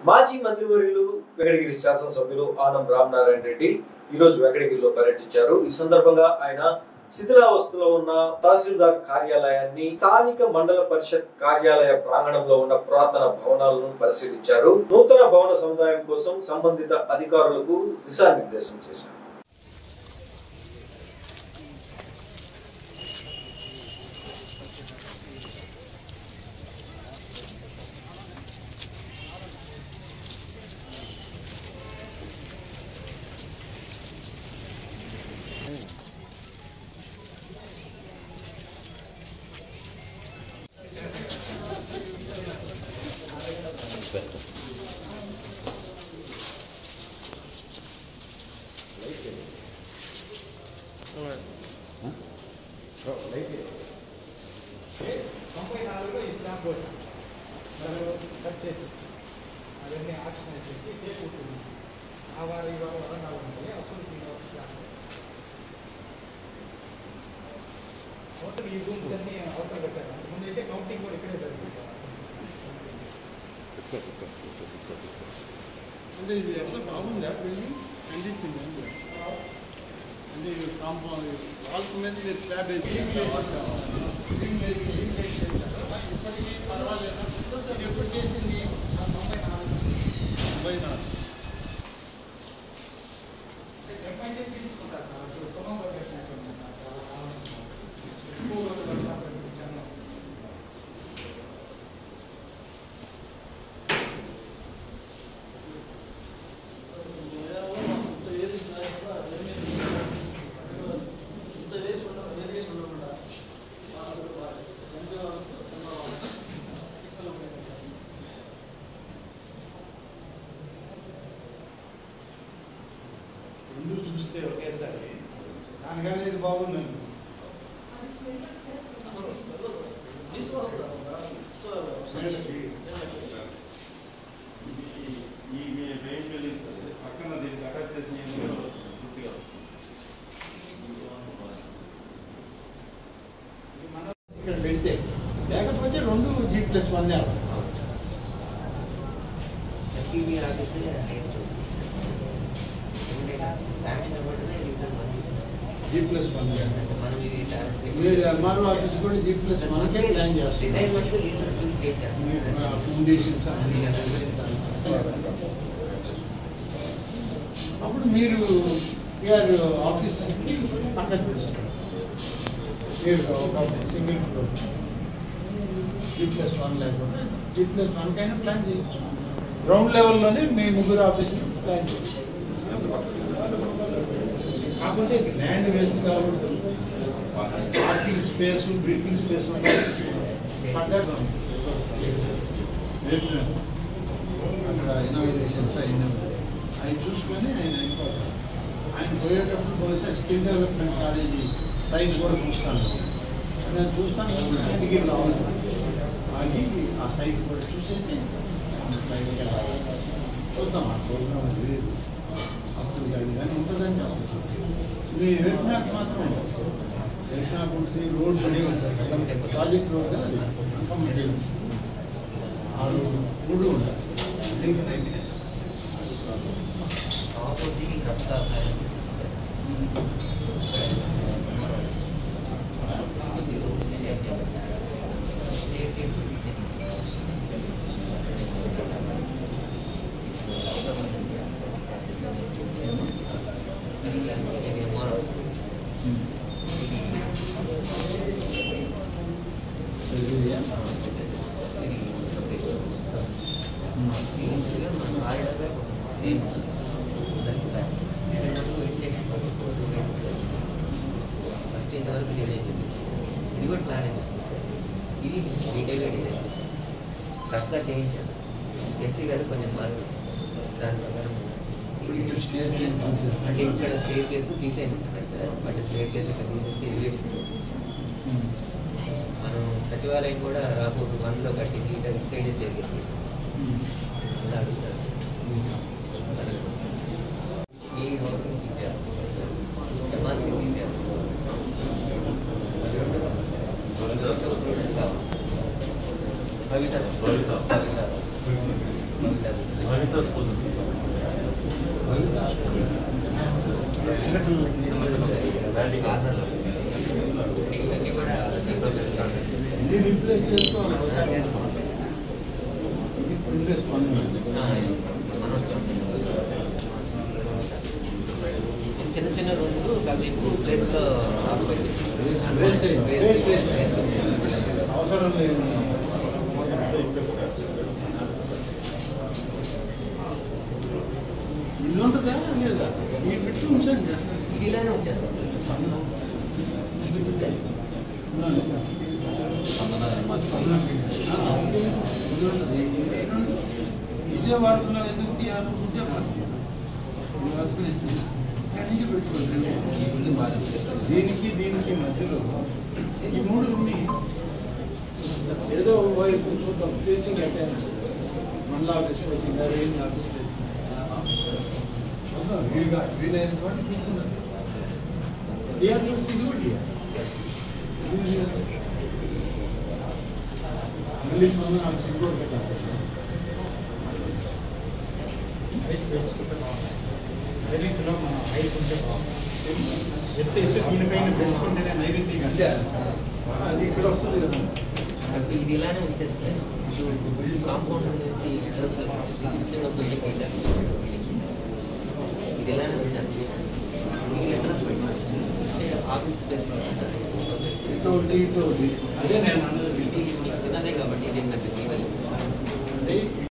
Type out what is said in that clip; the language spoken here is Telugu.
మాజీ మంత్రివర్యులు వెంకటగిరి శాసనసభ్యులు ఆనం రామనారాయణ రెడ్డి ఈ రోజు వెంకటగిరిలో పర్యటించారు ఈ సందర్భంగా ఆయన శిథిలావస్థలో ఉన్న తహసీల్దార్ కార్యాలయాన్ని స్థానిక మండల పరిషత్ కార్యాలయ ప్రాంగణంలో ఉన్న పురాతన భవనాలను పరిశీలించారు నూతన భవన సముదాయం కోసం సంబంధిత అధికారులకు దిశానిర్దేశం చేశారు తొంభై నాలుగులో ఈ స్లాబ్ పోసాం దాన్ని కట్ చేసి అవన్నీ ఆక్షన్ వేసేసి టేప్ ఉంటుంది ఆ వారం ఈ వారం వరండాలు ఉంటాయి అప్పుడు ఈ వారం స్లాబ్ అవతల ఈ రూమ్స్ అన్ని అవతల పెట్టారు అంతకుముందు అయితే కౌంటింగ్ కూడా ఇక్కడే జరుగుతుంది సార్ అసలు అంటే ఇది ఎట్లా బాగుందా బిల్డింగ్ కండిషన్ ఏంటి? అంటే ఇది కాంపౌండ్ వాల్స్ మీద మీరు స్లాబ్ వేసి బిల్డింగ్ వేసి ఇప్పటికీ పర్వాలేదు ఇది ఎప్పుడు చేసింది తొంభై నాలుగు తొంభై నాలుగు డెబ్బై తీసుకుంటారు సార్ అప్పుడు పొలం కూడా పెట్టినట్టుంది సార్ చాలా కాలం ఎక్కువ రోజులు వర్షాలు పడిపించాను రెండు చూస్తే ఒకేసారి దానికన్నా ఇది బాగుందండి ఈ మీ మెయిన్ బిల్డింగ్ సార్ పక్కన దీనికి అటాచ్ చేసిన పూర్తిగా ఇక్కడ పెడితే లేకపోతే రెండు G plus one TV office next వస్తుంది శాంక్షన్ ఇవ్వడమే reason money G plus one మనం ఇది మీరు ఎంఆర్ఓ ఆఫీస్ కూడా జీ ప్లస్ వన్కే ప్లాన్ డిజైన్ చేస్తారు మటుకు రీజన్ స్కీమ్ చేంజ్ చేస్తాం ఫౌండేషన్స్ అప్పుడు మీరు గారు ఆఫీస్కి పక్కన తీసుకోండి మీరు ఒక single floor G plus one లేకుండా జీ ప్లస్ వన్ కైనా ప్లాన్ చేసి గ్రౌండ్ లెవెల్లోనే మీ ముగ్గురు ఆఫీసులు ప్లాన్ చేసి కాకపోతే ల్యాండ్ వేస్ట్ కాకూడదు పార్కింగ్ స్పేస్ బ్రీతింగ్ స్పేస్ పడ్డాడు అక్కడ ఇన్నోవేషన్స్ అయినవి అవి చూసుకొని ఆయన వెళ్ళిపోతారు ఆయన పోయేటప్పుడు బహుశా స్కిల్ డెవలప్మెంట్ కాలేజీ సైట్ కూడా చూస్తాను నేను చూస్తాను ఇంటికి రావాలి ఆగి ఆ సైట్ కూడా చూసేసి బయటికి వెళ్ళాలి చూద్దాం ఆ ప్రోగ్రామ్ అది లేదు అప్పుడు అది కానీ ఉంటుందంటే అప్పుడు మీ వెట్నాక్ మాత్రం ఉండదు వెట్నాక్ ఉంటుంది రోడ్ ప్రాజెక్ట్ రోడ్ కదా అది అంకమ్మ ఆ రోడ్డు మూడు ఉండాలి ఆపోజిట్ రఫ్తా ఫస్ట్ ఇంతవరకు డిజైన్ చేపిస్తాం ఇది కూడా ప్లాన్ చేస్తాం ఇది డీటెయిల్గా డిజైన్ చేస్తాం రఫ్గా చేయించాను ఎస్సీ గారు కొంచెం మార్పు దాని ప్రకారం అంటే ఇక్కడ స్టేజ్ కేసు తీసేయమంటున్నారు సార్ బట్ స్టేజ్ కేసు ఇక్కడ తీసేసి ఎలివేషన్ మనం సచివాలయం కూడా రాబోతు వన్లో కట్టి నీట్గా స్టేజెస్ జరిగింది అలా అడుగుతారు ఈ హౌసింగ్ తీసేస్తాం ఎంఆర్సీ తీసేస్తాం అది రెండు కావాలి. కవిత కవిత. కవిత లలిత స్కూల్ కార్నర్లో ఇవన్నీ కూడా దీంట్లో పెట్టుకోండి. ఇది రీప్లేస్ చేసుకోవాలి చేసుకోవాలి ఇది ప్రింటెస్ పన్ను చిన్న చిన్న రూమ్లు అవి ఎక్కువ ప్లేస్ లో వేస్ట్ వేస్ట్ వేస్ట్ అవసరం లేదు ఇల్లు ఉంటుందా లేదా ఈ పెట్టి ఉంచండి ఇది ఇలానే వచ్చేస్తుంది సార్ ఈ బిట్స్ సార్. ఉన్నాను. ఆ, ఇది ఉంటుంది. ఇది ఏనుంది? ఇదే వాడుతున్నా ఎందుకు తీయాలి ఇదే పరిస్థితి ఈ వరుసలో ఇది. ఇక్కడి నుంచి పెట్టుకోండి దీనికి దీనికి మధ్యలో ఈ మూడు ఉన్నాయి ఏదో ఒక వైపు చూద్దాం ఫేసింగ్ అటెండ్ మళ్ళీ office facing rain office facing చూద్దాం వీలుగా వీలైన వాటి తీసుకున్నాం డిఆర్ చూస్తే ఇది కూడా డిఆర్ ఇది మళ్ళీ మనం ఆఫీస్ కూడా పెట్టాలి హైట్ పెంచుకుంటే బాగుంటుంది నైరుతిలో మనం హైట్ ఉంటే బాగుంటుంది ఎత్తు ఎత్తు దీనిపైన పెంచుకుంటేనే నైరుతి అంతే అది ఇక్కడ వస్తుంది కదా అంటే ఇది ఇలానే వచ్చేస్తే కాంపౌండ్ నుంచి సిటీలో బిల్డింగ్ పెట్టారు ఇది ఇలానే వచ్చారు ఇది ఎంట్రన్స్ పెట్టారు అంటే ఆఫీస్ ప్లేస్ ఇటు ఒకటి ఇటు ఒకటి అదే నేను అన్నది ఇది చిన్నదే కాబట్టి ఇది ఏంటంటే